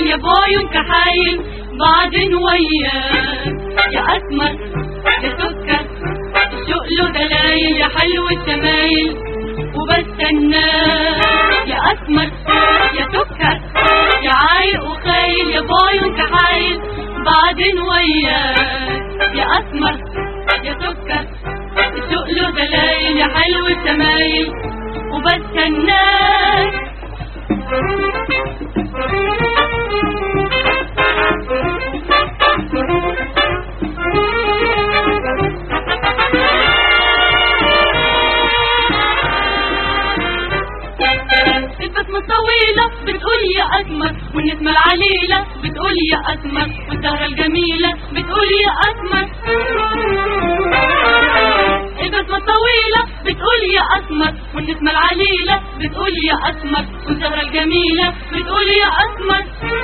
يا بعيون كحايل بعدين وياك يا اسمر يا سكر الشوق له دلايل يا حلو الشمايل وبستناك يا اسمر يا سكر يا عايق وخايل يا بعيون كحايل بعدين وياك يا اسمر يا سكر الشوق له دلايل يا حلو الشمايل وبستناك البسمة الطويلة بتقول يا أسمر والنسمة العليلة بتقول يا أسمر والزهرة الجميلة بتقول يا أسمر البسمة الطويلة بتقول يا أسمر والنسمة العليلة بتقول يا أسمر والزهرة الجميلة بتقول يا أسمر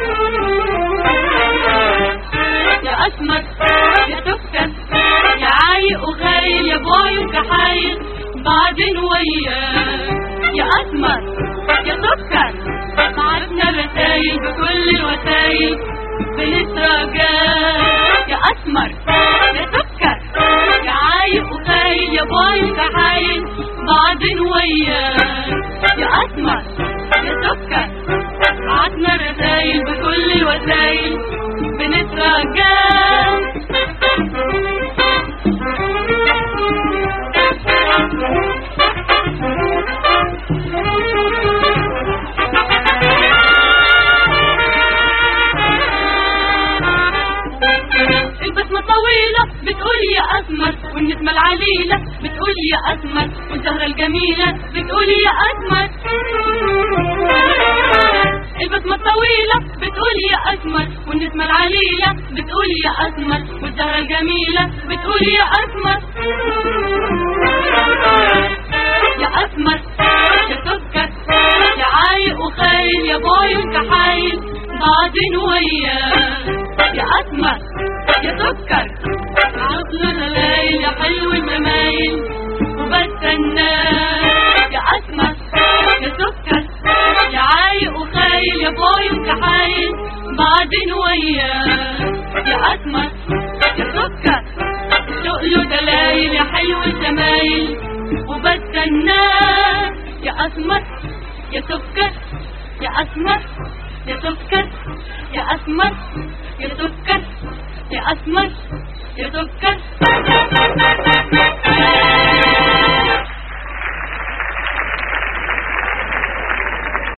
يا أسمر يا سكر يا عايق وخايل يا باي وكحايل بعدين وياك يا أسمر يا سكر بعتنا رسايل بكل الوسايل بنتراجع يا أسمر يا سكر يا عايق وخايل يا باي وكحايل بعدين وياك يا أسمر يا سكر بعتنا رسايل بكل الوسايل بنتراجع البسمة طويلة بتقول يا أسمر والنسمة العليلة بتقول يا أسمر والزهرة الجميلة بتقول يا أسمر البسمة الطويلة بتقول يا أسمر والنسمة العليلة بتقول يا أسمر والزهرة الجميلة بتقول يا أسمر يا أسمر يا سكر يا عايق وخايل يا باي وكحايل بعدين وياك يا أسمر يا سكر عطل الليل يا حلو الممايل وبستناك يا أسمر يا سكر يا عايق وخايل يا باي وكحايل بعدين وياك يا أسمر يا سكر الشوق له دلايل يا حلو الجمايل وبستناك يا أسمر يا سكر يا أسمر يا سكر يا أسمر يا سكر يا أسمر يا سكر